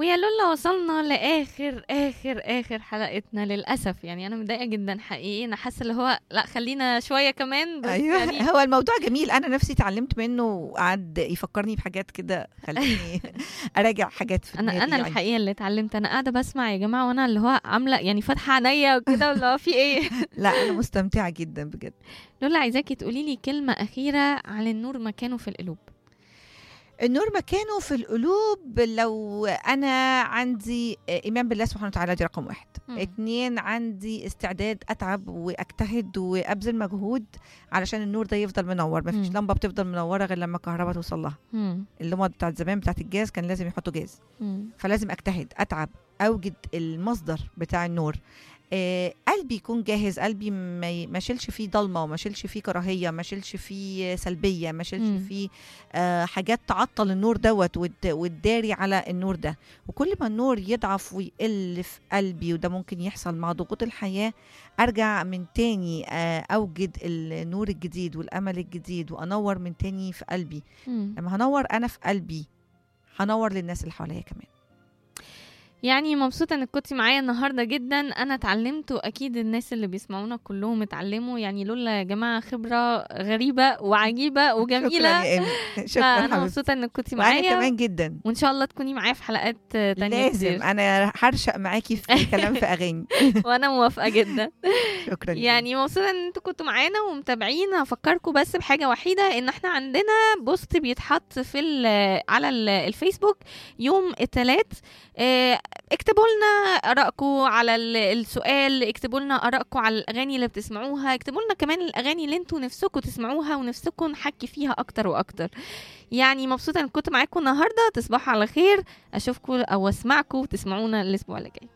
ويا لولا وصلنا لاخر اخر اخر حلقتنا للاسف يعني انا متضايقه جدا حقيقي انا حاسه اللي هو لا خلينا شويه كمان بس ايوه يعني هو الموضوع جميل انا نفسي اتعلمت منه وقعد يفكرني بحاجات كده خليني اراجع حاجات في انا دماغي انا يعني. الحقيقه اللي اتعلمت انا قاعده بسمع يا جماعه وانا اللي هو عامله يعني فاتحه عينيا وكده واللي هو في ايه لا انا مستمتعه جدا بجد لولا عايزاكي تقولي لي كلمه اخيره عن النور مكانه في القلوب النور مكانه في القلوب لو انا عندي ايمان بالله سبحانه وتعالى دي رقم واحد مم. اتنين عندي استعداد اتعب واجتهد وابذل مجهود علشان النور ده يفضل منور مفيش مم. لمبه بتفضل منوره غير لما الكهرباء توصل لها مم. اللمبه بتاعت زمان بتاعت الجاز كان لازم يحطوا جاز مم. فلازم اجتهد اتعب اوجد المصدر بتاع النور آه قلبي يكون جاهز قلبي ما ي- ما شيلش فيه ضلمه وما شيلش فيه كراهيه ما شيلش فيه سلبيه ما مم. شيلش فيه آه حاجات تعطل النور دوت وت- وتداري على النور ده وكل ما النور يضعف ويقل في قلبي وده ممكن يحصل مع ضغوط الحياه ارجع من تاني آه اوجد النور الجديد والامل الجديد وانور من تاني في قلبي مم. لما هنور انا في قلبي هنور للناس اللي حواليا كمان يعني مبسوطة انك كنتي معايا النهاردة جدا انا اتعلمت واكيد الناس اللي بيسمعونا كلهم اتعلموا يعني لولا يا جماعة خبرة غريبة وعجيبة شكرا وجميلة يا ايمي شكرا فانا حبيبتي مبسوطة انك كنتي وانا معايا كمان جدا وان شاء الله تكوني معايا في حلقات تانية لازم كتير انا هرشق معاكي في كلام في اغاني وانا موافقة جدا شكرا يعني مبسوطة ان انتوا كنتوا معانا ومتابعين هفكركم بس بحاجة وحيدة ان احنا عندنا بوست بيتحط في ال- على ال- الفيسبوك يوم التلات اه، اكتبوا لنا ارائكم على ال- السؤال اكتبوا لنا ارائكم على الاغاني اللي بتسمعوها اكتبوا لنا كمان الاغاني اللي انتوا نفسكم تسمعوها ونفسكم نحكي فيها اكتر واكتر يعني مبسوطة ان كنت معاكم النهاردة تصبحوا على خير اشوفكم او اسمعكم وتسمعونا الاسبوع اللي جاي